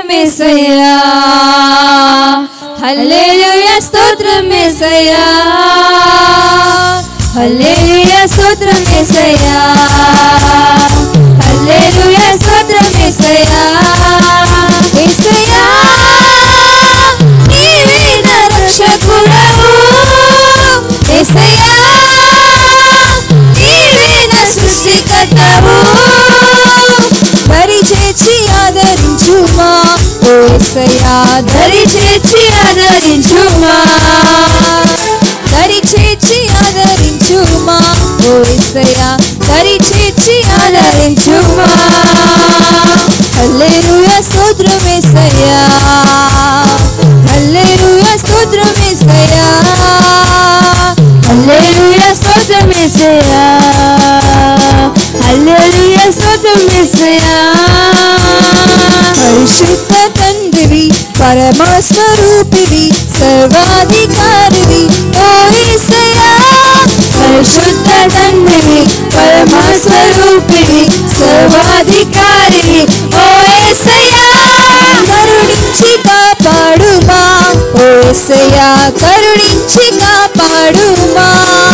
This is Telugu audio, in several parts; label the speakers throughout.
Speaker 1: స్తోత్రమేసయ్యా హల్లెలూయా స్తోత్రమేసయ్యా హల్లెలూయా స్తోత్రమేసయ్యా హల్లెలూయా స్తోత్రమేసయ్యా యేసయ్యా నీవే నా రక్షకుడవు యేసయ్యా నీవే నా సృష్టికర్తవు దరి చేర్చి ఆదరించుమా ఓ యేసయ్యా దరి చేర్చి ఆదరించుమా దరి చేర్చి ఆదరించుమా ఓ యేసయ్యా దరి చేర్చి ఆదరించుమా హల్లెలూయా స్తోత్రం యేసయ్యా హల్లెలూయా స్తోత్రం యేసయ్యా హల్లెలూయా స్తోత్రం యేసయ్యా హల్లెలూయా స్తోత్రం యేసయ్యా పరిశుద్ధ తండ్రివి పరమస్వరూపివి సర్వాధికారివి ఓ యేసయ్యా పరిశుద్ధ తండ్రివి పరమస్వరూపివి సర్వాధికారివి ఓ యేసయ్యా కరుణించి కాపాడుమా ఓ యేసయ్యా కరుణించి కాపాడుమా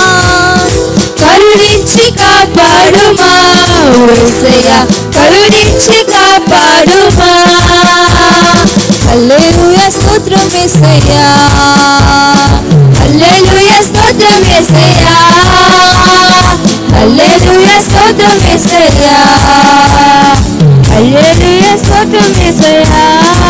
Speaker 1: కరుణించి కాపాడుమా ఓ యేసయ్యా కరుణించి కాపాడుమా హల్లెలూయా స్తోత్రం యేసయ్యా హల్లెలూయా స్తోత్రం యేసయ్యా హల్లెలూయా స్తోత్రం యేసయ్యా హల్లెలూయా స్తోత్రం యేసయ్యా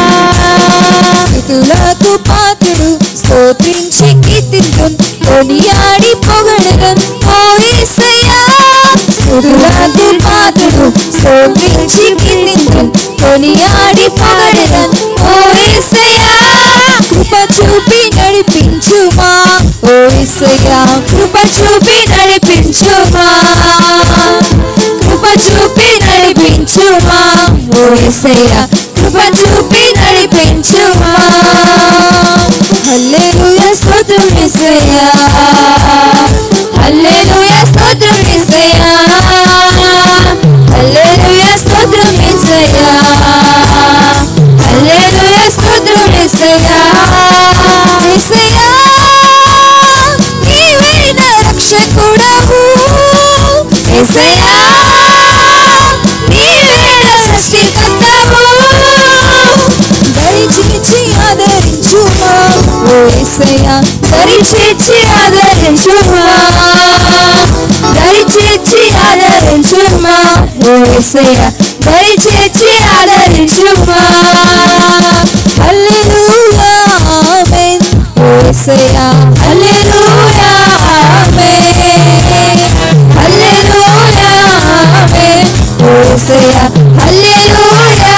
Speaker 1: స్థుతులకు పాత్రుడు స్తోత్రించి కీర్తింతున్ కొనియాడి పొగడగన్ ఓ యేసయ్యా స్థుతులకు పాత్రుడు స్తోత్రించి కీర్తింతున్ కొనియాడి పొగడగన్ ఓ యేసయ్యా కృప చూపి నడిపించుమా ఓ యేసయ్యా కృప చూపి నడిపించుమా కృప చూపి నడిపించుమా ఓ యేసయ్యా కృప చూపి నడిపించుమా హల్లెలూయా స్తోత్రం యేసయ్యా హల్లెలూయా స్తోత్రం యేసయ్యా హల్లెలూయా స్తోత్రం యేసయ్యా హల్లెలూయా స్తోత్రం యేసయ్యా యేసయ్యా నీవే నా రక్షకుడవు యేసయ్యా నీవే నా సృష్టికర్తవు దరి చేర్చి ఆదరించుమా ఓ యేసయ్యా దరి చేర్చి ఆదరించుమా దరి చేర్చి ఆదరించుమా ఓ యేసయ్యా దరి చేర్చి ఆదరించుమా హల్లెలూయా ఆమేన్ ఓ యేసయ్యా హల్లెలూయా ఆమేన్ హల్లెలూయా ఆమేన్ ఓ యేసయ్యా హల్లెలూయా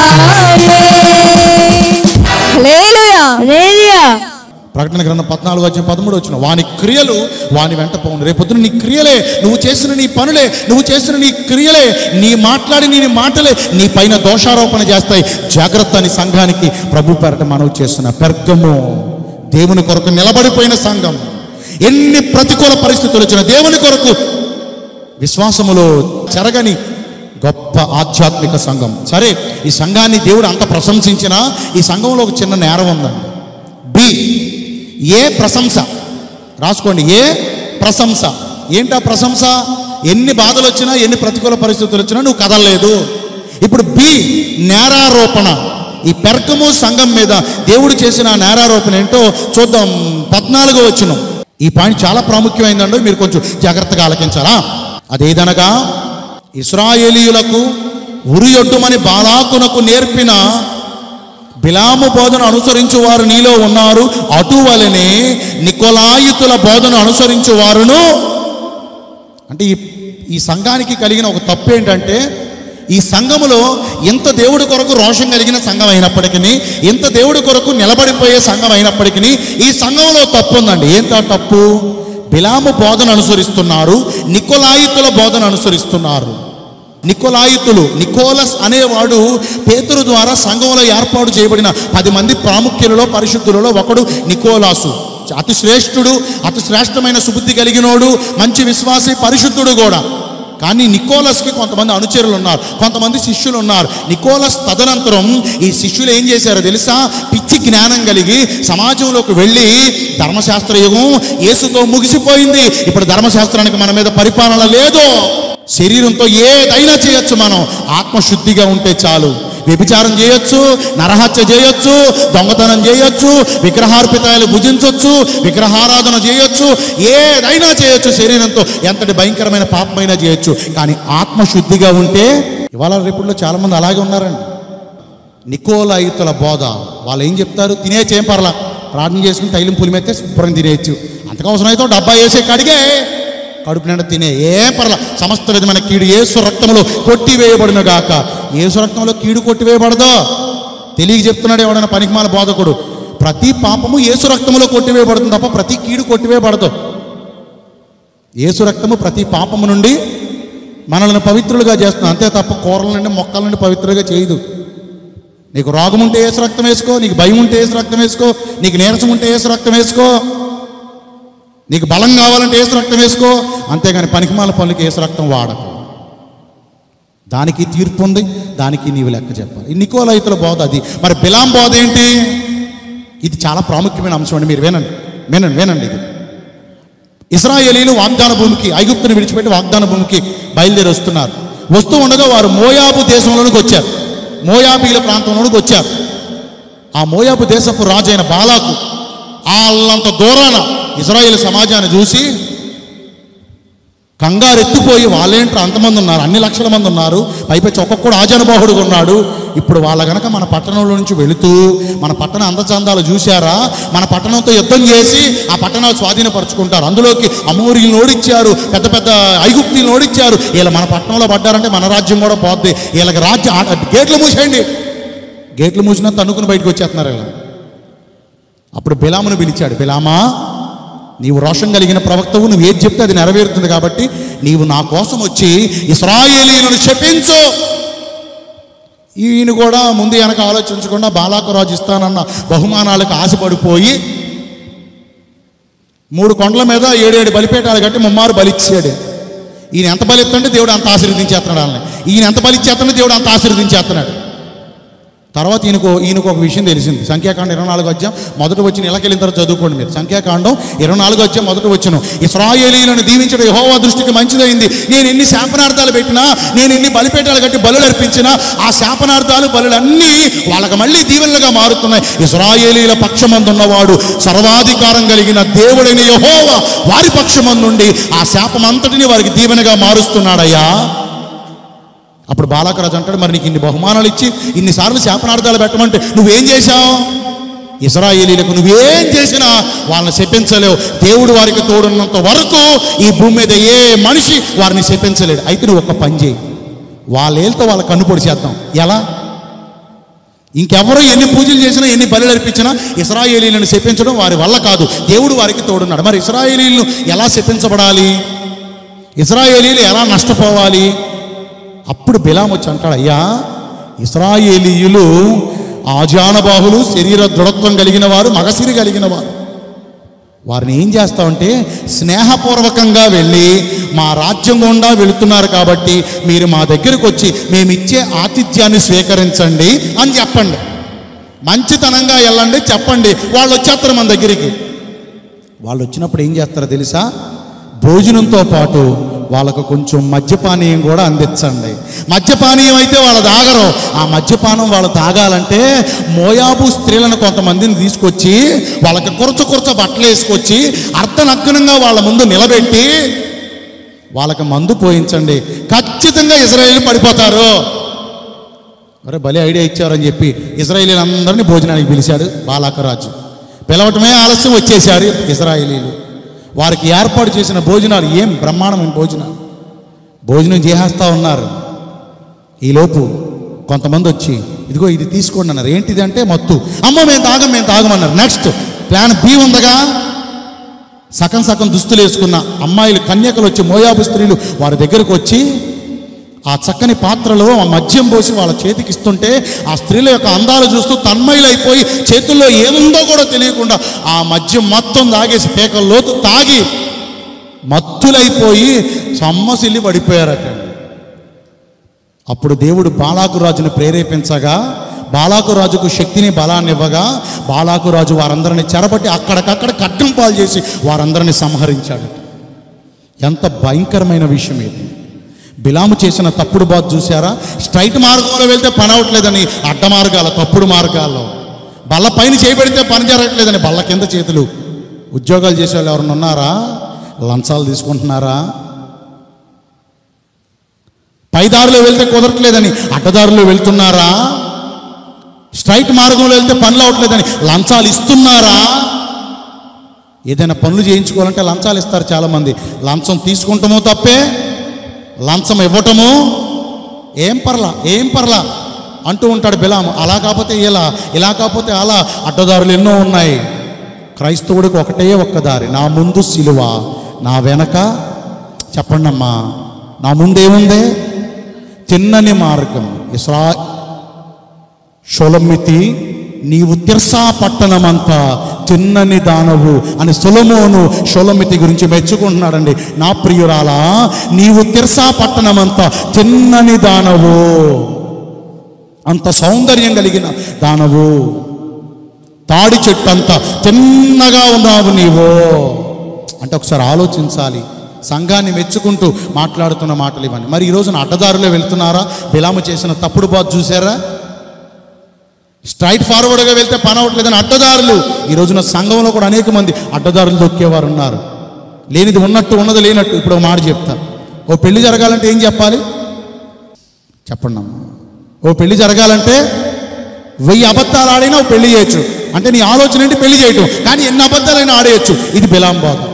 Speaker 1: ఆమేన్ హల్లెలూయా హల్లెలూయా
Speaker 2: ప్రకటన గ్రంథం పద్నాలుగు వచ్చిన పదమూడు వచ్చిన వాని క్రియలు వాని వెంట పోను రేపొద్దున నీ క్రియలే నువ్వు చేసిన నీ పనులే నువ్వు చేసిన నీ క్రియలే నీ మాట్లాడి నీ మాటలే నీ పైన దోషారోపణ చేస్తాయి జాగ్రత్త అని సంఘానికి ప్రభు పేరట మనవి చేస్తున్న పెర్గము దేవుని కొరకు నిలబడిపోయిన సంఘం ఎన్ని ప్రతికూల పరిస్థితులు వచ్చిన దేవుని కొరకు విశ్వాసములో చెరగని గొప్ప ఆధ్యాత్మిక సంఘం సరే ఈ సంఘాన్ని దేవుడు అంత ప్రశంసించినా ఈ సంఘంలో ఒక చిన్న నేరం ఉందండి బి ఏ ప్రశంస రాసుకోండి ఏ ప్రశంస ఏంటా ప్రశంస ఎన్ని బాధలు వచ్చినా ఎన్ని ప్రతికూల పరిస్థితులు వచ్చినా నువ్వు కదలలేదు ఇప్పుడు బి నేరారోపణ ఈ పెర్కము సంఘం మీద దేవుడు చేసిన ఆ నేరారోపణ ఏంటో చూద్దాం పద్నాలుగో వచ్చిన ఈ పాయింట్ చాలా ప్రాముఖ్యమైందండి మీరు కొంచెం జాగ్రత్తగా ఆలకించాలా అదేదనగా ఇస్రాయేలీయులకు ఉరియొడ్డుమని బాలాకునకు నేర్పిన బిలాము బోధన అనుసరించు వారు నీలో ఉన్నారు అటువలనే నికోలాయితుల బోధన అనుసరించు వారును అంటే ఈ ఈ సంఘానికి కలిగిన ఒక తప్పు ఏంటంటే ఈ సంఘములో ఎంత దేవుడి కొరకు రోషం కలిగిన సంఘం అయినప్పటికీ ఎంత దేవుడి కొరకు నిలబడిపోయే సంఘం అయినప్పటికీ ఈ సంఘంలో తప్పు ఉందండి ఏంటో తప్పు బిలాము బోధన అనుసరిస్తున్నారు నికోలాయితుల బోధన అనుసరిస్తున్నారు నికోలాయితులు నికోలస్ అనేవాడు పేతురు ద్వారా సంఘంలో ఏర్పాటు చేయబడిన పది మంది ప్రాముఖ్యులలో పరిశుద్ధులలో ఒకడు నికోలాసు అతి శ్రేష్ఠుడు అతి శ్రేష్టమైన సుబుద్ధి కలిగినోడు మంచి విశ్వాసి పరిశుద్ధుడు కూడా కానీ నికోలస్కి కొంతమంది అనుచరులు ఉన్నారు కొంతమంది శిష్యులు ఉన్నారు నికోలస్ తదనంతరం ఈ శిష్యులు ఏం చేశారో తెలుసా పిచ్చి జ్ఞానం కలిగి సమాజంలోకి వెళ్ళి ధర్మశాస్త్ర యుగం యేసుతో ముగిసిపోయింది ఇప్పుడు ధర్మశాస్త్రానికి మన మీద పరిపాలన లేదు శరీరంతో ఏదైనా చేయొచ్చు మనం ఆత్మశుద్ధిగా ఉంటే చాలు వ్యభిచారం చేయొచ్చు నరహత్య చేయొచ్చు దొంగతనం చేయొచ్చు విగ్రహార్పితాలు భుజించవచ్చు విగ్రహారాధన చేయొచ్చు ఏదైనా చేయొచ్చు శరీరంతో ఎంతటి భయంకరమైన పాపమైనా చేయొచ్చు కానీ ఆత్మశుద్ధిగా ఉంటే ఇవాళ రేపుల్లో చాలామంది అలాగే ఉన్నారండి నికోలాయితుల బోధ వాళ్ళు ఏం చెప్తారు తినేయచ్చు ఏం పర్లా ప్రార్థన చేసుకుని తైలం పులిమెత్తే శుభ్రం తినేయచ్చు అంతకు అవసరం అయితే ఓ డబ్బా వేసే కడిగే కడుపు నిండా తినే ఏం పర్లా సమస్త విధమైన కీడు ఏసు రక్తంలో కొట్టివేయబడిన గాక ఏసు రక్తంలో కీడు కొట్టివేయబడదో తెలియ చెప్తున్నాడు ఎవడైనా పనికిమాల బోధకుడు ప్రతి పాపము ఏసు రక్తంలో కొట్టివేయబడుతుంది తప్ప ప్రతి కీడు కొట్టివేయబడదు ఏసు రక్తము ప్రతి పాపము నుండి మనల్ని పవిత్రులుగా చేస్తుంది అంతే తప్ప కూరల నుండి మొక్కల నుండి పవిత్రులుగా చేయదు నీకు రోగం ఉంటే ఏసు రక్తం వేసుకో నీకు భయం ఉంటే ఏసు రక్తం వేసుకో నీకు నీరసం ఉంటే ఏసు రక్తం వేసుకో నీకు బలం కావాలంటే ఏసు రక్తం వేసుకో అంతేగాని పనికిమాల పనులకి ఏసు రక్తం వాడకు దానికి తీర్పు ఉంది దానికి నీవు లెక్క చెప్పాలి ఈ నికోలైతుల బోధ అది మరి బిలాం బోధ ఏంటి ఇది చాలా ప్రాముఖ్యమైన అంశం అండి మీరు వినండి వినండి వినండి ఇది ఇస్రాయేలీలు వాగ్దాన భూమికి ఐగుప్తుని విడిచిపెట్టి వాగ్దాన భూమికి బయలుదేరి వస్తున్నారు వస్తూ ఉండగా వారు మోయాబు దేశంలోనికి వచ్చారు మోయాబీల ప్రాంతంలోనికి వచ్చారు ఆ మోయాబు దేశపు రాజు అయిన బాలాకు వాళ్ళంత దూరాన ఇజ్రాయేల్ సమాజాన్ని చూసి కంగారు ఎత్తిపోయి వాళ్ళేంటారు అంతమంది ఉన్నారు అన్ని లక్షల మంది ఉన్నారు పైపెచ్చి ఒక్కొక్కడు ఆజానుబాహుడుగా ఉన్నాడు ఇప్పుడు వాళ్ళ గనక మన పట్టణంలో నుంచి వెళుతూ మన పట్టణ అందచందాలు చూశారా మన పట్టణంతో యుద్ధం చేసి ఆ పట్టణాలు స్వాధీనపరుచుకుంటారు అందులోకి అమూరిని ఓడిచ్చారు పెద్ద పెద్ద ఐగుప్తిని ఓడిచ్చారు వీళ్ళు మన పట్టణంలో పడ్డారంటే మన రాజ్యం కూడా పోద్ది వీళ్ళకి రాజ్యం ఆ- గేట్లు మూసేయండి గేట్లు మూసినా తన్నుకుని బయటకు వచ్చేస్తున్నారు ఇలా అప్పుడు బిలామును పిలిచాడు బిలామా నీవు రోషం కలిగిన ప్రవక్తవు నువ్వు ఏది చెప్తే అది నెరవేరుతుంది కాబట్టి నీవు నా కోసం వచ్చి ఇస్రాయేలీలను శపించు ఈయన కూడా ముందు వెనక ఆలోచించకుండా బాలాకరాజు ఇస్తానన్న బహుమానాలకు ఆశపడిపోయి మూడు కొండల మీద ఏడేడు బలిపేటాలు కట్టి ముమ్మారు బలిచ్చాడు ఈయన ఎంత బలిస్తుంటే దేవుడు అంత ఆశీర్వదించేస్తున్నాడు వాళ్ళని ఈయన ఎంత బలిచ్చేస్తున్నాడు దేవుడు అంత ఆశీర్వదించేస్తున్నాడు తర్వాత ఈయనకు ఈయనకు ఒక విషయం తెలిసింది సంఖ్యాకాండం ఇరవై నాలుగు అధ్యాయం మొదట వచ్చిన ఇలాకెళ్ళిన తర్వాత చదువుకోండి మీరు సంఖ్యాకాండం ఇరవై నాలుగు అధ్యాయం మొదట వచ్చిన ఇస్రాయేలీలను దీవించడం యెహోవా దృష్టికి మంచిదైంది నేను ఎన్ని శాపనార్థాలు పెట్టినా నేను ఎన్ని బలిపేటాలు కట్టి బలులు అర్పించినా ఆ శాపనార్థాలు బలులన్నీ వాళ్ళకి మళ్ళీ దీవెనలుగా మారుతున్నాయి ఇస్రాయేలీల పక్షమందున్నవాడు సర్వాధికారం కలిగిన దేవుడైన యెహోవా వారి పక్షమందుండి ఆ శాపమంతటిని వారికి దీవెనగా మారుస్తున్నాడయ్యా అప్పుడు బాలకరాజు అంటాడు మరి నీకు ఇన్ని బహుమానాలు ఇచ్చి ఇన్నిసార్లు శాపనార్థాలు పెట్టమంటే నువ్వేం చేశావు ఇస్రాయేలీలకు నువ్వేం చేసినా వాళ్ళని శపించలేవు దేవుడు వారికి తోడున్నంత వరకు ఈ భూమి మీద ఏ మనిషి వారిని శపించలేడు అయితే నువ్వు ఒక పని చేయి వాళ్ళేళ్ళతో వాళ్ళ కన్ను పొడి చేద్దాం ఎలా ఇంకెవరు ఎన్ని పూజలు చేసినా ఎన్ని బలులు అర్పించినా ఇస్రాయేలీలను శపించడం వారి వల్ల కాదు దేవుడు వారికి తోడున్నాడు మరి ఇస్రాయేలీలను ఎలా శపించబడాలి ఇస్రాయేలీలు ఎలా నష్టపోవాలి అప్పుడు బిలాం వచ్చి అంటాడు అయ్యా ఇస్రాయేలీయులు ఆజానబాహులు శరీర దృఢత్వం కలిగిన వారు మగసిరి కలిగిన వారు వారిని ఏం చేస్తామంటే స్నేహపూర్వకంగా వెళ్ళి మా రాజ్యం గుండా వెళుతున్నారు కాబట్టి మీరు మా దగ్గరకు వచ్చి మేమిచ్చే ఆతిథ్యాన్ని స్వీకరించండి అని చెప్పండి మంచితనంగా వెళ్ళండి చెప్పండి వాళ్ళు వచ్చేస్తారు మన దగ్గరికి వాళ్ళు వచ్చినప్పుడు ఏం చేస్తారో తెలుసా భోజనంతో పాటు వాళ్ళకు కొంచెం మద్యపానీయం కూడా అందించండి మద్యపానీయం అయితే వాళ్ళు తాగరు ఆ మద్యపానం వాళ్ళు తాగాలంటే మోయాబు స్త్రీలను కొంతమందిని తీసుకొచ్చి వాళ్ళకి కురచ కురచ బట్టలు వేసుకొచ్చి అర్ధనగ్నంగా వాళ్ళ ముందు నిలబెట్టి వాళ్ళకి మందు పోయించండి ఖచ్చితంగా ఇజ్రాయేల్ పడిపోతారు అరే భలే ఐడియా ఇచ్చారని చెప్పి ఇజ్రాయేలీలందరినీ భోజనానికి పిలిచాడు బాలాకరాజు పిలవటమే ఆలస్యం వచ్చేసారు ఇజ్రాయేలీలు వారికి ఏర్పాటు చేసిన భోజనాలు ఏం బ్రహ్మాండమైన భోజనాలు భోజనం చేసేస్తా ఉన్నారు ఈలోపు కొంతమంది వచ్చి ఇదిగో ఇది తీసుకోండి అన్నారు ఏంటిది అంటే మత్తు అమ్మ మేము తాగం మేము తాగమన్నారు నెక్స్ట్ ప్లాన్ బి ఉందగా సగం సగం దుస్తులు వేసుకున్న అమ్మాయిలు కన్యకలు వచ్చి మోయాబు స్త్రీలు వారి దగ్గరకు వచ్చి ఆ చక్కని పాత్రలో ఆ మద్యం పోసి వాళ్ళ చేతికి ఇస్తుంటే ఆ స్త్రీల యొక్క అందాలు చూస్తూ తన్మయులైపోయి చేతుల్లో ఏముందో కూడా తెలియకుండా ఆ మద్యం మొత్తం తాగేసి పేకల్లోతు తాగి మత్తులైపోయి సమ్మసిల్లి పడిపోయారట అప్పుడు దేవుడు బాలాకు రాజును ప్రేరేపించగా బాలాకు రాజుకు శక్తిని బలాన్ని ఇవ్వగా బాలాకు రాజు వారందరిని చెరబట్టి అక్కడికక్కడ కట్టం పాలు చేసి వారందరిని సంహరించాడు ఎంత భయంకరమైన విషయం ఇది బిలాము చేసిన తప్పుడు బాధ చూసారా స్ట్రైట్ మార్గంలో వెళ్తే పని అవట్లేదని అడ్డ మార్గాల తప్పుడు మార్గాల్లో బల్ల పైన చేయబెడితే పని జరగట్లేదని బల్ల కింద చేతులు ఉద్యోగాలు చేసే వాళ్ళు ఎవరైనా ఉన్నారా లంచాలు తీసుకుంటున్నారా పైదారిలో వెళ్తే కుదరట్లేదని అడ్డదారిలో వెళ్తున్నారా స్ట్రైట్ మార్గంలో వెళ్తే పనులు అవట్లేదని లంచాలు ఇస్తున్నారా ఏదైనా పనులు చేయించుకోవాలంటే లంచాలు ఇస్తారు చాలామంది లంచం తీసుకుంటామో తప్పే లంచం ఇవ్వటము ఏం పర్లా ఏం పర్లా అంటూ ఉంటాడు బిలాము అలా కాకపోతే ఇలా ఇలా కాకపోతే అలా అడ్డదారులు ఎన్నో ఉన్నాయి క్రైస్తవుడికి ఒకటే ఒక్క దారి నా ముందు సిలువ నా వెనక చెప్పండి అమ్మా నా ముందేముంది తిన్నని మార్గం ఇస్రా షొలమితి నీవు తిర్సా పట్టణమంతా తిన్నని దానవు అని సొలమోను షొలమితి గురించి మెచ్చుకుంటున్నాడండి నా ప్రియురాలా నీవు తిర్సా పట్టణమంతా తిన్నని దానవు అంత సౌందర్యం కలిగిన దానవు తాడి చెట్టు అంతా తిన్నగా ఉన్నావు నీవు అంటే ఒకసారి ఆలోచించాలి సంఘాన్ని మెచ్చుకుంటూ మాట్లాడుతున్న మాటలు ఇవన్నీ మరి ఈ రోజున అడ్డదారిలో వెళ్తున్నారా బిలాము చేసిన తప్పుడు బాధ చూసారా స్ట్రైట్ ఫార్వర్డ్గా వెళ్తే పని అవ్వట్లేదని అడ్డదారులు ఈ రోజున సంఘంలో కూడా అనేక మంది అడ్డదారులు దొక్కేవారు ఉన్నారు లేనిది ఉన్నట్టు ఉన్నది లేనట్టు ఇప్పుడు ఒక మాట చెప్తాను ఓ పెళ్లి జరగాలంటే ఏం చెప్పాలి చెప్పండి అమ్మా ఓ పెళ్లి జరగాలంటే వెయ్యి అబద్ధాలు ఆడైనా ఓ పెళ్లి చేయొచ్చు అంటే నీ ఆలోచన ఏంటి పెళ్లి చేయటం కానీ ఎన్ని అబద్ధాలైనా ఆడేయచ్చు ఇది బిలాంబాదం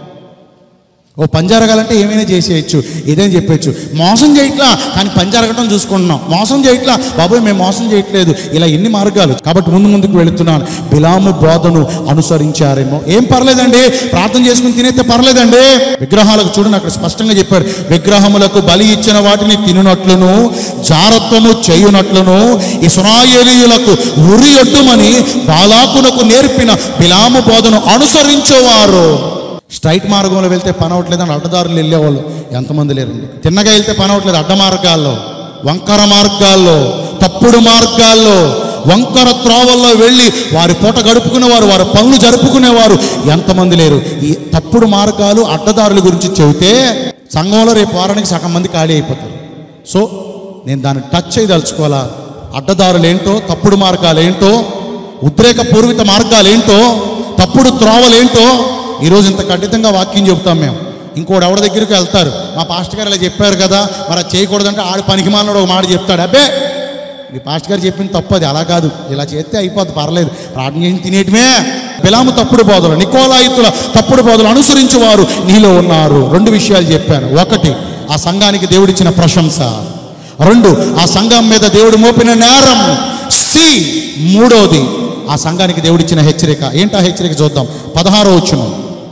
Speaker 2: ఓ పని జరగాలంటే ఏమైనా చేసేయచ్చు ఏదైనా చెప్పచ్చు మోసం చేయట్లా కానీ పని జరగటం చూసుకుంటున్నాం మోసం చేయట్లా బాబోయ్ మేము మోసం చేయట్లేదు ఇలా ఎన్ని మార్గాలు కాబట్టి ముందు ముందుకు వెళుతున్నాను బిలాము బోధను అనుసరించారేమో ఏం పర్లేదండి ప్రార్థన చేసుకుని తినేస్తే పర్లేదండి విగ్రహాలకు చూడండి అక్కడ స్పష్టంగా చెప్పారు విగ్రహములకు బలి ఇచ్చిన వాటిని తినునట్లును జారత్వము చేయునట్లును ఇస్రాయేలీయులకు ఉరియొడ్డుమని బాలాకునకు నేర్పిన బిలాము బోధను అనుసరించేవారు స్ట్రైట్ మార్గంలో వెళ్తే పని అవట్లేదని అడ్డదారులు వెళ్ళేవాళ్ళు ఎంతమంది లేరండి తిన్నగా వెళ్తే పని అవట్లేదు అడ్డ మార్గాల్లో వంకర మార్గాల్లో తప్పుడు మార్గాల్లో వంకర త్రోవల్లో వెళ్ళి వారి పూట గడుపుకునేవారు వారి పనులు జరుపుకునేవారు ఎంతమంది లేరు ఈ తప్పుడు మార్గాలు అడ్డదారుల గురించి చెబితే సంఘంలో రేపు వారానికి సగం మంది ఖాళీ అయిపోతారు సో నేను దాన్ని టచ్ చేయదలుచుకోవాలా అడ్డదారులు ఏంటో తప్పుడు మార్గాలు ఏంటో ఉద్రేక పూర్విత మార్గాలు ఏంటో తప్పుడు త్రోవలేంటో ఈరోజు ఇంత ఖచ్చితంగా వాక్యం చెబుతాం మేము ఇంకోటి ఎవరి దగ్గరికి వెళ్తారు మా పాస్టర్ గారు ఇలా చెప్పారు కదా మరి అది చేయకూడదంటే ఆడు పనికి మాలినాడు ఒక మాట చెప్తాడు అబ్బే మీ పాస్టర్ గారు చెప్పింది తప్పది అలా కాదు ఇలా చేస్తే అయిపోద్ది పర్లేదు ప్రార్థన చేసి తినేయటమే బిలాము తప్పుడు బోధలు నికోలాయితుల తప్పుడు బోధలు అనుసరించి వారు నీలో ఉన్నారు రెండు విషయాలు చెప్పాను ఒకటి ఆ సంఘానికి దేవుడిచ్చిన ప్రశంస రెండు ఆ సంఘం మీద దేవుడు మోపిన నేరం సి మూడోది ఆ సంఘానికి దేవుడిచ్చిన హెచ్చరిక ఏంటా హెచ్చరిక చూద్దాం పదహారో వచ్చును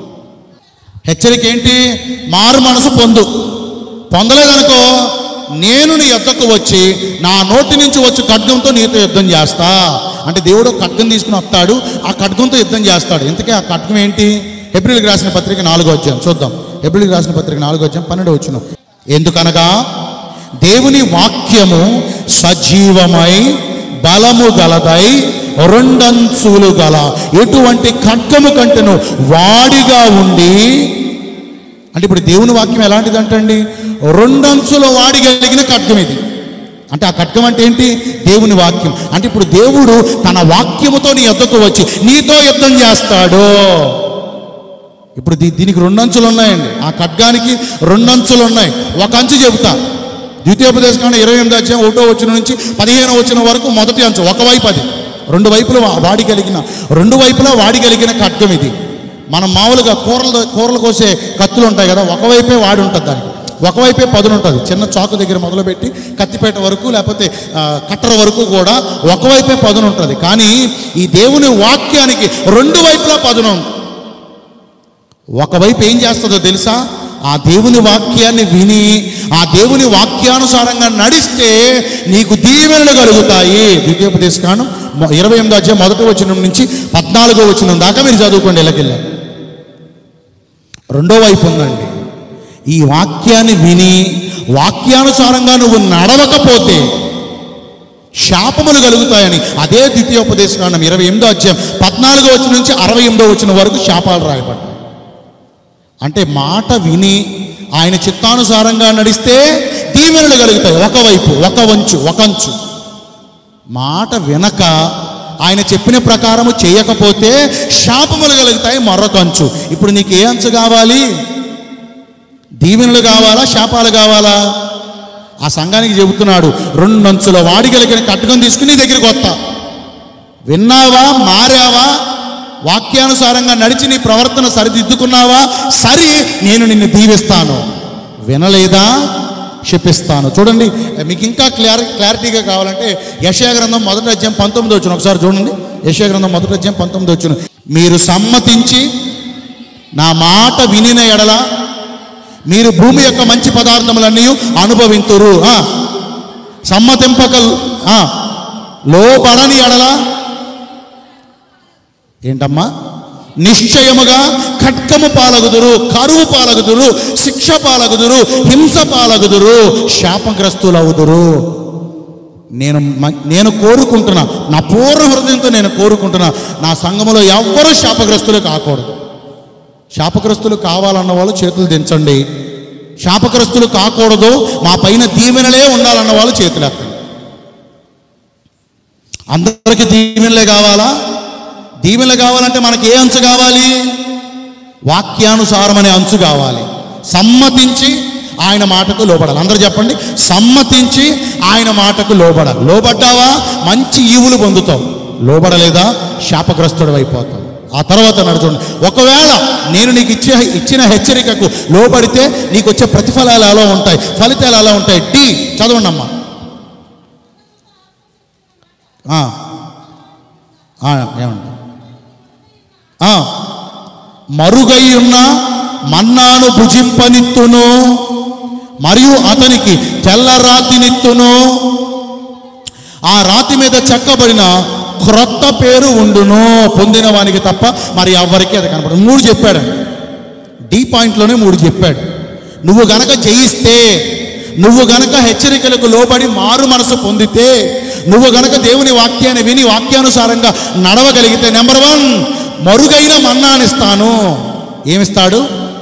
Speaker 2: హెచ్చరిక ఏంటి మారు మనసు పొందు పొందలేదనుకో నేను నీ యొద్దకు వచ్చి నా నోటి నుంచి వచ్చి ఖడ్గంతో నీతో యుద్ధం చేస్తా అంటే దేవుడు ఒక ఖడ్గం తీసుకుని వస్తాడు ఆ ఖడ్గంతో యుద్ధం చేస్తాడు ఇంతకీ ఆ ఖడ్గం ఏంటి ఏప్రిల్కి రాసిన పత్రిక నాలుగో అధ్యాయం చూద్దాం ఏప్రిల్కి రాసిన పత్రిక నాలుగో అధ్యాయం పన్నెండు వచ్చును ఎందుకనగా దేవుని వాక్యము సజీవమై బలము గలదై రెండంచులు గల ఎటువంటి ఖడ్గము కంటెను వాడిగా ఉండి అంటే ఇప్పుడు దేవుని వాక్యం ఎలాంటిది అంటండి రెండంచుల వాడి కలిగిన ఖడ్గం ఇది అంటే ఆ ఖడ్గం అంటే ఏంటి దేవుని వాక్యం అంటే ఇప్పుడు దేవుడు తన వాక్యముతో నీ యొద్దకు వచ్చి నీతో యుద్ధం చేస్తాడు ఇప్పుడు దీ- దీనికి రెండు అంచులు ఉన్నాయండి ఆ ఖడ్గానికి రెండు అంచులు ఉన్నాయి ఒక అంచు చెబుతా ద్వితీయోపదేశకాండ ఇరవై ఎనిమిది అధ్యాయం ఒకటో వచ్చిన నుంచి పదిహేను వచ్చిన వరకు మొదటి అంచు ఒకవైపు అది రెండు వైపులు వా- వాడి కలిగిన రెండు వైపులా వాడి కలిగిన ఖడ్గం ఇది మనం మామూలుగా కూరలు కూరలు కోసే కత్తులు ఉంటాయి కదా ఒకవైపే వాడి ఉంటుంది దానికి ఒకవైపే పదును ఉంటుంది చిన్న చాకు దగ్గర మొదలుపెట్టి కత్తిపేట వరకు లేకపోతే ఆ, కట్టర వరకు కూడా ఒకవైపే పదును ఉంటుంది కానీ ఈ దేవుని వాక్యానికి రెండు వైపులా పదును ఉంది ఒకవైపు ఏం చేస్తుందో తెలుసా ఆ దేవుని వాక్యాన్ని విని ఆ దేవుని వాక్యానుసారంగా నడిస్తే నీకు దీవెనలు కలుగుతాయి ద్వితీయోపదేశకాండం మొ- ఇరవై ఎనిమిదో అధ్యాయం మొదటి వచనం నుంచి పద్నాలుగో వచనం దాకా మీరు చదువుకోండి ఇలాకెళ్ళా రెండో వైపు ఉందండి ఈ వాక్యాన్ని విని వాక్యానుసారంగా నువ్వు నడవకపోతే శాపములు కలుగుతాయని అదే ద్వితీయోపదేశకాండం ఇరవై ఎనిమిదో అధ్యాయం పద్నాలుగో వచ్చిన నుంచి అరవై ఎనిమిదో వచ్చిన వరకు శాపాలు రాయబడ్డాయి అంటే మాట విని ఆయన చిత్తానుసారంగా నడిస్తే దీవెనలు కలుగుతాయి ఒకవైపు ఒక వంచు ఒక అంచు మాట వినక ఆయన చెప్పిన ప్రకారము చేయకపోతే శాపములు కలుగుతాయి మరొక అంచు ఇప్పుడు నీకు ఏ అంచు కావాలి దీవెనలు కావాలా శాపాలు కావాలా ఆ సంఘానికి చెబుతున్నాడు రెండు అంచుల వాడిగలిగిన కట్టుకొని తీసుకుని నీ దగ్గరికి వస్తా విన్నావా మారావా వాక్యానుసారంగా నడిచి నీ ప్రవర్తన సరిదిద్దుకున్నావా సరి నేను నిన్ను దీవిస్తాను వినలేదా క్షిపిస్తాను చూడండి మీకు ఇంకా క్లియర్ క్లారిటీగా కావాలంటే యశయ గ్రంథం మొదటి అధ్యాయం పంతొమ్మిది వచ్చిన ఒకసారి చూడండి యశయ గ్రంథం మొదటి అధ్యాయం పంతొమ్మిది వచ్చిన మీరు సమ్మతించి నా మాట వినిన ఎడల మీరు భూమి యొక్క మంచి పదార్థములన్నీ అనుభవింతురు ఆ, సమ్మతింపక ఆ, లోపడని ఎడల ఏంటమ్మా నిశ్చయముగా ఖడ్గము పాలగుదురు కరువు పాలగుదురు శిక్ష పాలగుదురు హింస పాలగుదురు శాపగ్రస్తులవుదురు నేను మ- నేను కోరుకుంటున్నా నా పూర్ణ హృదయంతో నేను కోరుకుంటున్నా నా సంఘములో ఎవ్వరూ శాపగ్రస్తులు కాకూడదు శాపగ్రస్తులు కావాలన్న వాళ్ళు చేతులు దించండి శాపగ్రస్తులు కాకూడదు మా పైన దీవెనలే ఉండాలన్న వాళ్ళు చేతులు ఎత్తండి అందరికీ దీవెనలే కావాలా దీవెనలు కావాలంటే మనకి ఏ అంచు కావాలి వాక్యానుసారం అనే అంచు కావాలి సమ్మతించి ఆయన మాటకు లోబడాలి అందరూ చెప్పండి సమ్మతించి ఆయన మాటకు లోబడాలి లోబడ్డావా మంచి ఈవులు పొందుతావు లోబడలేదా శాపగ్రస్తుడు అయిపోతావు ఆ తర్వాత నడుచుకోండి ఒకవేళ నేను నీకు ఇచ్చే ఇచ్చిన హెచ్చరికకు లోబడితే నీకు వచ్చే ప్రతిఫలాలు ఎలా ఉంటాయి ఫలితాలు ఎలా ఉంటాయి డి చదవండి అమ్మా ఆ. ఆ, ఏమండి ఆ, మరుగై ఉన్న మన్నాను భుజింపనిత్తును మరియు అతనికి తెల్ల రాతినిత్తును ఆ రాతి మీద చెక్కబడిన క్రొత్త పేరు ఉండును పొందిన వానికి తప్ప మరి ఎవరికి అది కనపడదు మూడు చెప్పాడు డి పాయింట్లోనే మూడు చెప్పాడు నువ్వు గనక జయిస్తే నువ్వు గనక హెచ్చరికలకు లోబడి మారు మనసు పొందితే నువ్వు గనక దేవుని వాక్యాన్ని విని వాక్యానుసారంగా నడవగలిగితే నెంబర్ వన్ మరుగైన మన్నానిస్తాను ఏమిస్తాడు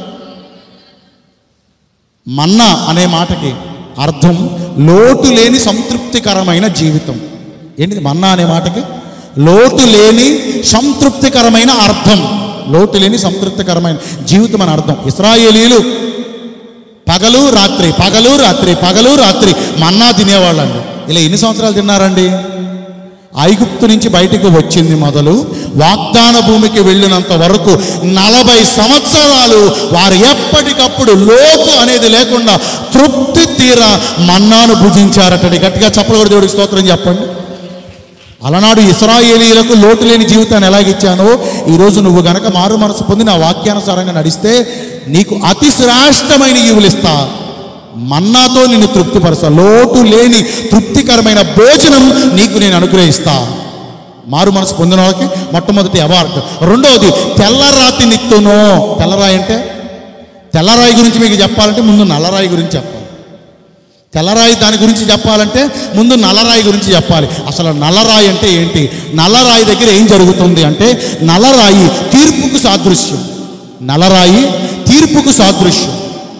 Speaker 2: మన్నా అనే మాటకి అర్థం లోటు లేని సంతృప్తికరమైన జీవితం ఏంటిది మన్నా అనే మాటకి లోటు లేని సంతృప్తికరమైన అర్థం లోటు లేని సంతృప్తికరమైన జీవితం అని అర్థం ఇస్రాయేలీలు పగలు రాత్రి పగలు రాత్రి పగలు రాత్రి మన్నా తినేవాళ్ళండి ఇలా ఎన్ని సంవత్సరాలు తిన్నారండి ఐగుప్తు నుంచి బయటికి వచ్చింది మొదలు వాగ్దాన భూమికి వెళ్ళినంత వరకు నలభై సంవత్సరాలు వారు ఎప్పటికప్పుడు లోతు అనేది లేకుండా తృప్తి తీర మన్నాను భుజించారటండి గట్టిగా చెప్పకూడదు దేవుడికి స్తోత్రం చెప్పండి అలనాడు ఇస్రాయేలీలకు లోటు లేని జీవితాన్ని ఎలాగిచ్చానో ఈరోజు నువ్వు గనక మారు మనసు పొంది నా వాక్యానుసారంగా నడిస్తే నీకు అతి శ్రేష్టమైన ఈవులు ఇస్తా మన్నాతో నిన్ను తృప్తిపరుస్తా లోటు లేని తృప్తికరమైన భోజనం నీకు నేను అనుగ్రహిస్తా మారు మనసు పొందిన వాళ్ళకి మొట్టమొదటి అవార్డు రెండవది తెల్లరాతి నిత్తును తెల్లరాయి అంటే తెల్లరాయి గురించి మీకు చెప్పాలంటే ముందు నల్లరాయి గురించి చెప్పాలి తెల్లరాయి దాని గురించి చెప్పాలంటే ముందు నల్లరాయి గురించి చెప్పాలి అసలు నల్లరాయి అంటే ఏంటి నల్లరాయి దగ్గర ఏం జరుగుతుంది అంటే నల్లరాయి తీర్పుకు సాదృశ్యం నల్లరాయి తీర్పుకు సాదృశ్యం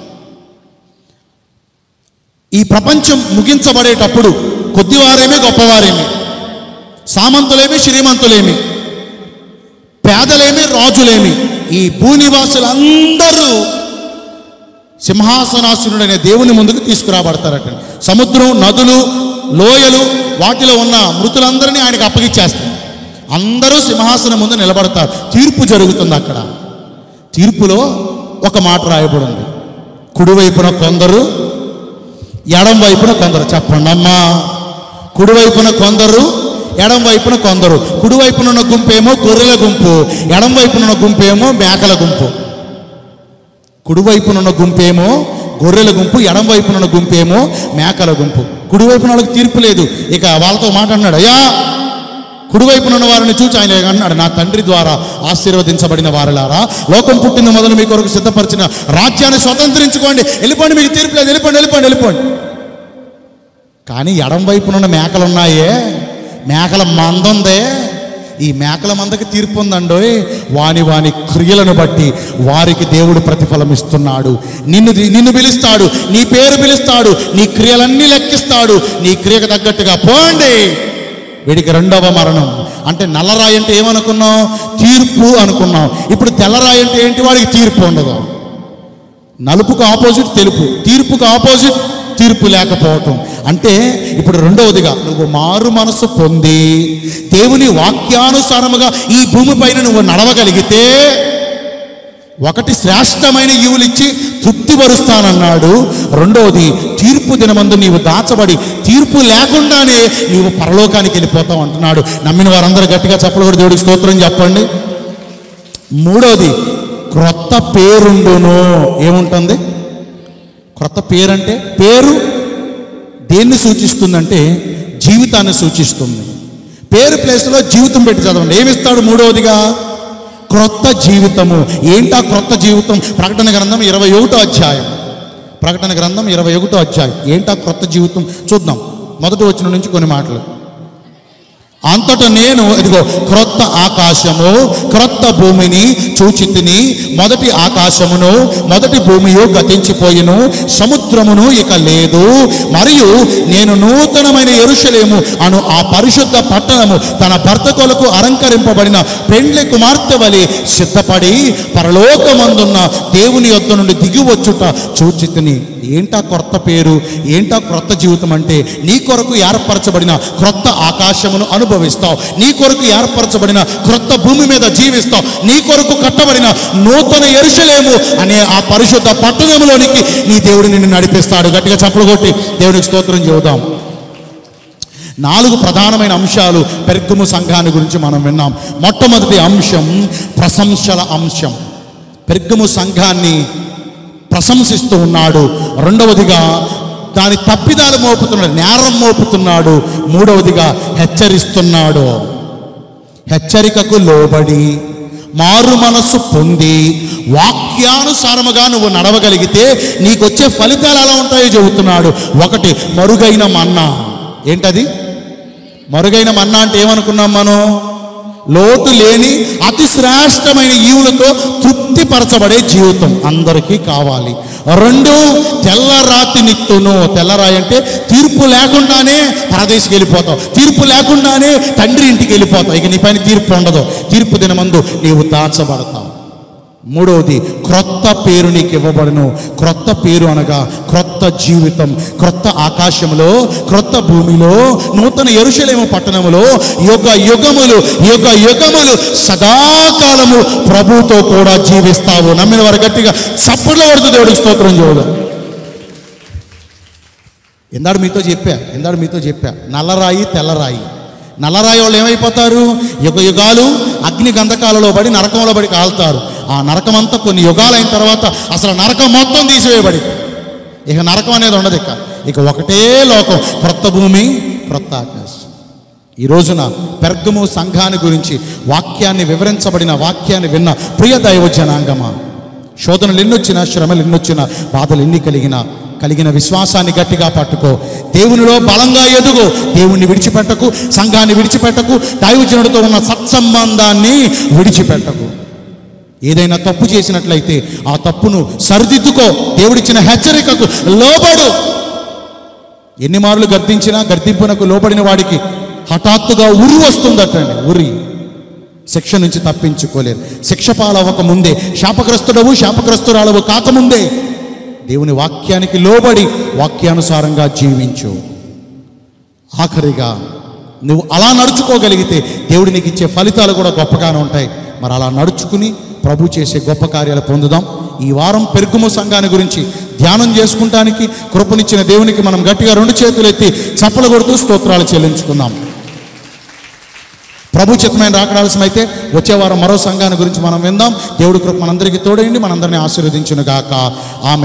Speaker 2: ఈ ప్రపంచం ముగించబడేటప్పుడు కొద్దివారేమి గొప్పవారేమి సామంతులేమి శ్రీమంతులేమి పేదలేమి రాజులేమి ఈ భూనివాసులందరూ సింహాసనాసునుడైన దేవుని ముందుకు తీసుకురాబడతారట సముద్రం నదులు లోయలు వాటిలో ఉన్న మృతులందరినీ ఆయనకు అప్పగిచ్చేస్తారు అందరూ సింహాసనం ముందు నిలబడతారు తీర్పు జరుగుతుంది అక్కడ తీర్పులో ఒక మాట రాయబడింది కుడివైపున కొందరు ఎడం వైపున కొందరు చెప్పండి అమ్మా కుడివైపున కొందరు ఎడం వైపున కొందరు కుడివైపున ఉన్న గుంపేమో గొర్రెల గుంపు ఎడం వైపున ఉన్న గుంపేమో మేకల గుంపు కుడివైపున ఉన్న గుంపేమో గొర్రెల గుంపు ఎడం వైపున ఉన్న గుంపేమో మేకల గుంపు కుడివైపున వాళ్ళకి తీర్పు లేదు ఇక వాళ్ళతో మాట అన్నాడు అయ్యా కుడివైపున ఉన్న వారిని చూచి ఆయన అన్నాడు నా తండ్రి ద్వారా ఆశీర్వదించబడిన వారులారా లోకం పుట్టిన మొదలు మీ కొరకు సిద్ధపరిచిన రాజ్యాన్ని స్వతంత్రించుకోండి వెళ్ళిపోండి మీకు తీర్పు లేదు వెళ్ళిపోండి వెళ్ళిపోండి వెళ్ళిపోండి కానీ ఎడం వైపున ఉన్న మేకలు ఉన్నాయే మేకల మంద ఉందే ఈ మేకల మందకి తీర్పు ఉందండోయ్ వాని వాని క్రియలను బట్టి వారికి దేవుడు ప్రతిఫలం ఇస్తున్నాడు నిన్ను నిన్ను పిలుస్తాడు నీ పేరు పిలుస్తాడు నీ క్రియలన్నీ లెక్కిస్తాడు నీ క్రియకు తగ్గట్టుగా పోండి వీడికి రెండవ మరణం అంటే నల్లరాయి అంటే ఏమనుకున్నాం తీర్పు అనుకున్నాం ఇప్పుడు తెల్లరాయి అంటే ఏంటి వాడికి తీర్పు ఉండదు నలుపుకు ఆపోజిట్ తెలుపు తీర్పుకు ఆపోజిట్ తీర్పు లేకపోవటం అంటే ఇప్పుడు రెండవదిగా నువ్వు మారు మనసు పొంది దేవుని వాక్యానుసారముగా ఈ భూమిపైన నువ్వు నడవగలిగితే ఒకటి శ్రేష్టమైన ఈవులు ఇచ్చి తృప్తిపరుస్తానన్నాడు రెండవది తీర్పు దినమందు నీవు దాచబడి తీర్పు లేకుండానే నీవు పరలోకానికి వెళ్ళిపోతావు అంటున్నాడు నమ్మిన వారందరూ గట్టిగా చెప్పకూడదు దేవుడికి స్తోత్రం చెప్పండి మూడవది క్రొత్త పేరుండును ఏముంటుంది క్రొత్త పేరంటే పేరు దేన్ని సూచిస్తుందంటే జీవితాన్ని సూచిస్తుంది పేరు ప్లేస్లో జీవితం పెట్టి చదవండి ఏమిస్తాడు మూడవదిగా క్రొత్త జీవితము ఏంటా క్రొత్త జీవితం ప్రకటన గ్రంథం ఇరవై ఒకటో అధ్యాయం ప్రకటన గ్రంథం ఇరవై ఒకటో అధ్యాయం ఏంటా క్రొత్త జీవితం చూద్దాం మొదటి వచ్చిన నుంచి కొన్ని మాటలు అంతట నేను ఇదిగో క్రొత్త ఆకాశము క్రొత్త భూమిని చూచితిని మొదటి ఆకాశమును మొదటి భూమియు గతించిపోయిను సముద్రమును ఇక లేదు మరియు నేను నూతనమైన ఎరుషలేము అను ఆ పరిశుద్ధ పట్టణము తన భర్త కొలకు అలంకరింపబడిన పెండ్లి కుమార్తె వలె సిద్ధపడి పరలోకమందున్న దేవుని యొద్ద నుండి దిగి వచ్చుట చూచితిని ఏంటా కొత్త పేరు ఏంటా క్రొత్త జీవితం అంటే నీ కొరకు ఏర్పరచబడిన క్రొత్త ఆకాశమును అనుభవిస్తావు నీ కొరకు ఏర్పరచబడిన క్రొత్త భూమి మీద జీవిస్తావు నీ కొరకు కట్టబడిన నూతన ఎరుషలేము అనే ఆ పరిశుద్ధ పట్టణంలోనికి నీ దేవుడు నిన్ను నడిపిస్తాడు గట్టిగా చప్పలు కొట్టి దేవునికి స్తోత్రం చెబుదాం నాలుగు ప్రధానమైన అంశాలు పెర్గము సంఘాన్ని గురించి మనం విన్నాం మొట్టమొదటి అంశం ప్రశంసల అంశం పెర్గము సంఘాన్ని ప్రశంసిస్తూ ఉన్నాడు రెండవదిగా దాని తప్పిదాలు మోపుతున్నాడు నేరం మోపుతున్నాడు మూడవదిగా హెచ్చరిస్తున్నాడు హెచ్చరికకు లోబడి మారు మనస్సు పొంది వాక్యానుసారముగా నువ్వు నడవగలిగితే నీకు వచ్చే ఫలితాలు ఎలా ఉంటాయో చెబుతున్నాడు ఒకటి మరుగైన మన్నా ఏంటది మరుగైన మన్నా అంటే ఏమనుకున్నాం మనం లోటు లేని అతి శ్రేష్టమైన ఈవులతో తృప్తిపరచబడే జీవితం అందరికీ కావాలి రెండు తెల్లరాతి నిత్తును తెల్లరాయి అంటే తీర్పు లేకుండానే పరదేశికి వెళ్ళిపోతావు తీర్పు లేకుండానే తండ్రి ఇంటికి వెళ్ళిపోతావు ఇక నీ పైన తీర్పు ఉండదు తీర్పు దినమందు నీవు దాచబడతావు మూడవది క్రొత్త పేరు నీకు ఇవ్వబడును క్రొత్త పేరు అనగా క్రొత్త జీవితం క్రొత్త ఆకాశములో క్రొత్త భూమిలో నూతన ఎరుషలేము పట్టణములో యుగ యుగములు యుగ యుగములు సదాకాలము ప్రభుతో కూడా జీవిస్తావు నమ్మిన వారు గట్టిగా చప్పట్లో పడుతూ దేవుడికి స్తోత్రం చూడదు ఎందాడు మీతో చెప్పా ఎందాడు మీతో చెప్పా నల్లరాయి తెల్లరాయి నల్లరాయి వాళ్ళు ఏమైపోతారు యుగ యుగాలు అగ్ని గంధకాలలో పడి నరకంలో పడి కాలుతారు ఆ నరకం అంతా కొన్ని యుగాలైన తర్వాత అసలు నరకం మొత్తం తీసివేయబడి ఇక నరకం అనేది ఉండదు ఇక ఇక ఒకటే లోకం క్రొత్త భూమి క్రొత్త ఆకాశం ఈ రోజున పెర్గము సంఘాన్ని గురించి వాక్యాన్ని వివరించబడిన వాక్యాన్ని విన్న ప్రియ దైవ జనాంగమా శోధనలు ఎన్నొచ్చినా శ్రమలు ఎన్నొచ్చినా బాధలు ఎన్ని కలిగినా కలిగిన విశ్వాసాన్ని గట్టిగా పట్టుకో దేవునిలో బలంగా ఎదుగు దేవుణ్ణి విడిచిపెట్టకు సంఘాన్ని విడిచిపెట్టకు దైవజనుడితో ఉన్న సత్సంబంధాన్ని విడిచిపెట్టకు ఏదైనా తప్పు చేసినట్లయితే ఆ తప్పును సరిదిద్దుకో దేవుడిచ్చిన హెచ్చరికకు లోబడు ఎన్ని మార్లు గర్దించినా గర్దింపునకు లోబడిన వాడికి హఠాత్తుగా ఉరి వస్తుందటండి ఉరి శిక్ష నుంచి తప్పించుకోలేరు శిక్ష పాలవ్వక ముందే శాపగ్రస్తుడవు శాపగ్రస్తురాలవు కాకముందే దేవుని వాక్యానికి లోబడి వాక్యానుసారంగా జీవించు ఆఖరిగా నువ్వు అలా నడుచుకోగలిగితే దేవుడు నీకు ఇచ్చే ఫలితాలు కూడా గొప్పగానే ఉంటాయి మరి అలా నడుచుకుని ప్రభు చేసే గొప్ప కార్యాలు పొందుదాం ఈ వారం పెరుగుము సంఘాన్ని గురించి ధ్యానం చేసుకుంటానికి కృపనిచ్చిన దేవునికి మనం గట్టిగా రెండు చేతులు ఎత్తి చప్పలు కొడుతూ స్తోత్రాలు చెల్లించుకుందాం ప్రభు చిత్తమైన రాకడాల్సిన అయితే వచ్చే వారం మరో సంఘాన్ని గురించి మనం విందాం దేవుడి కృప మనందరికీ తోడైంది మనందరినీ ఆశీర్వదించును గాక ఆమె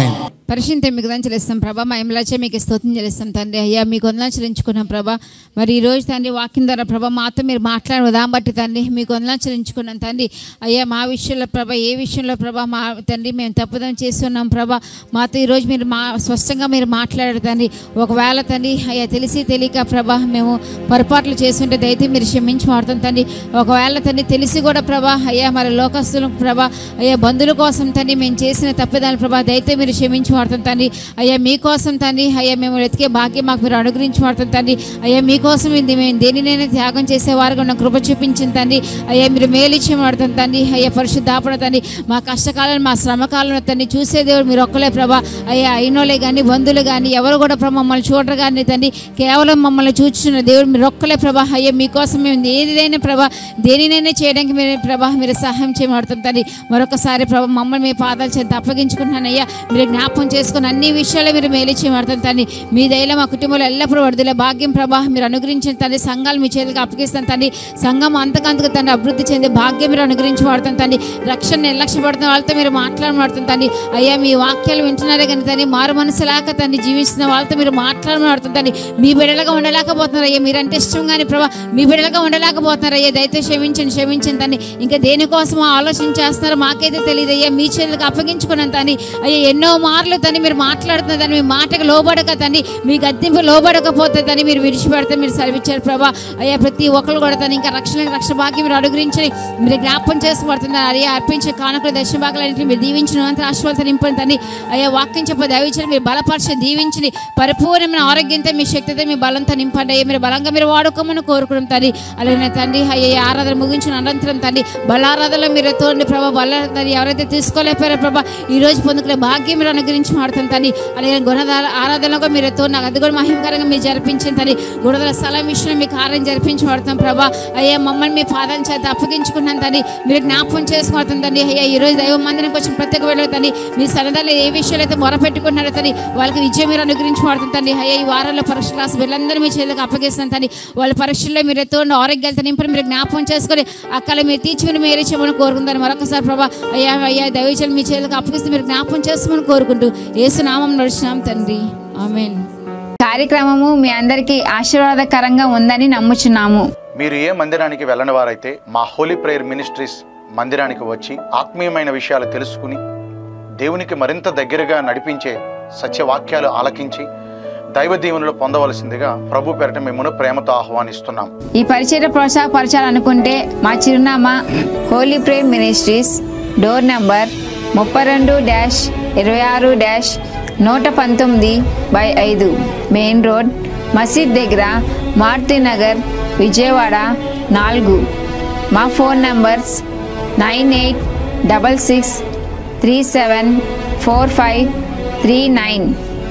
Speaker 3: పరిశుద్ధ మీకు వందనాలు చెల్లిస్తాం ప్రభా మా ఎమ్మెల్యే మీకు స్తోత్రం చెల్లిస్తాం తండ్రి అయ్యా మీకు వందనాలు చెల్లించుకున్నాం ప్రభా మరి ఈ రోజు తండ్రి వాక్యం ద్వారా ప్రభా మాతో మీరు మాట్లాడే దాన్ని బట్టి తండ్రి మీకు వందనాలు చెల్లించుకున్నాం తండ్రి అయ్యా మా విషయంలో ప్రభా ఏ విషయంలో ప్రభా మా తండ్రి మేము తప్పుదం చేస్తున్నాం ప్రభా మాతో ఈరోజు మీరు మా స్పష్టంగా మీరు మాట్లాడారు తండ్రి ఒకవేళ తండ్రి అయ్యా తెలిసి తెలియక ప్రభా మేము పొరపాట్లు చేస్తుంటే దయతో మీరు క్షమించి మాడుతాం తండ్రి ఒకవేళ తండ్రి తెలిసి కూడా ప్రభా అయ్యా మరి లోకస్తులు ప్రభా అయ్యా బంధువుల కోసం తండ్రి మేము చేసిన తప్పిదాలు ప్రభా దయతో మీరు క్షమించి మాడుతాం తండ్రి అయ్యా మీకోసం తండ్రి అయ్యా మేము వెతికే భాగ్యం మాకు మీరు అనుగ్రహించి మాడుతాం తండ్రి అయ్యా మీకోసం ఇది మేము దేనినైనా త్యాగం చేసేవారుగా ఉన్న కృప చూపించిన తండ్రి అయ్యా మీరు మేలిచ్చి మాడుతాం తండ్రి అయ్యా పరిశుద్ధాపడ తండ్రి మా కష్టకాలం మా శ్రమకాలంలో తండ్రి చూసే దేవుడు మీరు ఒక్కలే ప్రభా అయ్యా అయినోలే కానీ బంధువులు కానీ ఎవరు కూడా ప్రభా మమ్మల్ని చూడరు కానీ తండ్రి కేవలం మమ్మల్ని చూచున్న దేవుడు మీరు ఒక్కలే ప్రభా అయ్యా మీకోసం మేము ఏదైనా ప్రభా దేనినైనా చేయడానికి మీరు ప్రభా మీరు సహాయం చేయబడుతుంది తండ్రి మరొకసారి ప్రభా మమ్మల్ని మీ పాదాలు చేత అప్పగించుకుంటున్నాను అయ్యా మీరు జ్ఞాపకం చేసుకుని అన్ని విషయాలు మీరు మేలు చేయబడుతుంది తండ్రి మీ దయలో మా కుటుంబంలో ఎల్లప్పుడూ వడుదల భాగ్యం ప్రభా మీరు అనుగ్రహించిన తండ్రి సంఘాలు మీ చేతులకు అప్పగిస్తాను తండ్రి సంఘం అంతకంతకు తండ్రి అభివృద్ధి చెంది భాగ్యం మీరు అనుగ్రహించబడుతుంది తండ్రి రక్షణ నిర్లక్ష్య పడుతున్న వాళ్ళతో మీరు మాట్లాడబడుతుంది తండ్రి అయ్యా మీ వాక్యాలు వింటున్నారే కానీ తండ్రి మారు మనసు లేక తండ్రి జీవిస్తున్న వాళ్ళతో మీరు మాట్లాడబడుతుంది తండ్రి మీ బిడ్డలుగా ఉండలేకపోతున్నారు అయ్యా మీరంటే ఇష్టం కానీ ప్రభా మీ బిడ్డలుగా ఉండలేకపోతున్నారు అయ్యా దయతో క్షమించండి క్షమించండి తండ్రి ఇంకా దేనికోసం ఆలోచన చేస్తున్నారో మాకైతే తెలియదు అయ్యా మీ చేతులకు అప్పగించుకున్నాను తండ్రి అయ్యా ఎన్నో మార్లు తండ్రి మీరు మాట్లాడుతున్న దాన్ని మీ మాటకు లోబడక తండ్రి మీ గద్దెంపు లోబడకపోతే తండ్రి మీరు విడిచిపెడితే మీరు సెలవిచ్చారు ప్రభా అయ్యా ప్రతి ఒక్కరు కూడా తను ఇంకా రక్షణ రక్షణ భాగ్యం మీరు అనుగ్రహించని మీరు జ్ఞాపకం చేసుకోబడుతున్నారు అయ్యా అర్పించే కానుకలు దర్శన భాగాలన్నింటినీ మీరు దీవించిన అంత ఆశ్వాస నింపండి తండ్రి అయ్యా వాక్యం చెప్ప దయవించండి మీరు బలపరిచి దీవించి పరిపూర్ణమైన ఆరోగ్యంతో మీ శక్తితో మీ బలంతో నింపండి అయ్యా మీరు బలంగా మీరు వాడుకోమని కోరుకున్నాం తండ్రి అలాగే తండ్రి అయ్యా ఈ ఆరాధన ముగించిన అనంతరం తండ్రి బలారాధనలో మీరు తోండి ప్రభా బల తండ్రి ఎవరైతే తీసుకోలేకపోయారో ప్రభా ఈ రోజు పొందుకునే భాగ్యం మీరు అనుగ్రహించి మాడుతుంది తండ్రి అలాగే గుణదార ఆరాధనలో మీరు తో నాకు అది కూడా మహిమకరంగా మీరు జరిపించింది తండ్రి గుణదల స్థలం విషయంలో మీకు కార్యం జరిపించి మాడుతాం ప్రభా అయ్యా మమ్మల్ని మీ పాదాల చేత అప్పగించుకున్నాను తండ్రి మీరు జ్ఞాపకం చేసుకుంటుంది తండ్రి అయ్యా ఈ రోజు దైవ మందిరానికి వచ్చిన ప్రత్యేక వెళ్ళదు తండ్రి మీ సరదాలు ఏ విషయాలు అయితే మొరపెట్టుకున్నారో తండ్రి వాళ్ళకి విజయం మీరు అనుగ్రహించి మాడుతుంది తండ్రి అయ్యా ఈ వారంలో పరీక్ష రాసి వీళ్ళందరూ మీ చేతులకు అప్పగిస్తాను తండ్రి వాళ్ళ పరీక్షల్లో మీరు ఎత్తు ఆరోగ్యాలతో నింపని మీరు జ్ఞాపకం చేసుకొని అక్కడ మీరు తీర్చి మీరు మేలు చేయమని కోరుకుంటారు మరొకసారి ప్రభా అయ్యా అయ్యా దైవచలు మీ చేతులకు అప్పగిస్తే మీరు జ్ఞాపకం చేసుకోమని కోరుకుంటూ ఏసునామం నడుచున్నాం తండ్రి ఆమెన్
Speaker 4: కార్యక్రమము మీ అందరికీ ఆశీర్వాదకరంగా ఉందని నమ్ముచున్నాము
Speaker 2: మీరు ఏ మందిరానికి వెళ్ళని వారైతే మా హోలీ ప్రేయర్ మినిస్ట్రీస్ మందిరానికి వచ్చి ఆత్మీయమైన విషయాలు తెలుసుకుని దేవునికి మరింత దగ్గరగా నడిపించే సత్యవాక్యాలు ఆలకించి దైవ దీవెనలు పొందవలసిందిగా ప్రభు పేరట మిమ్మల్ని ప్రేమతో ఆహ్వానిస్తున్నాం
Speaker 4: ఈ పరిచయ ప్రోత్సాహపరచాలనుకుంటే మా చిరునామా holy Prem ministries door number ముప్పై రెండు డ్యాష్ ఇరవై ఆరు డ్యాష్ నూట పంతొమ్మిది బై ఐదు మెయిన్ రోడ్ మసీద్ దగ్గర మారుతి నగర్ విజయవాడ నాలుగు మా phone numbers nine eight double six three seven four five three nine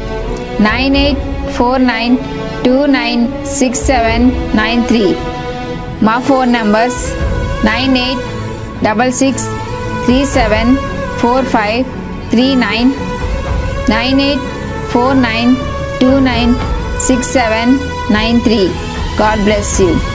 Speaker 4: nine eight four nine two nine six seven nine three మా phone numbers nine eight double six three seven four five three nine nine eight four nine two nine six seven nine three God bless you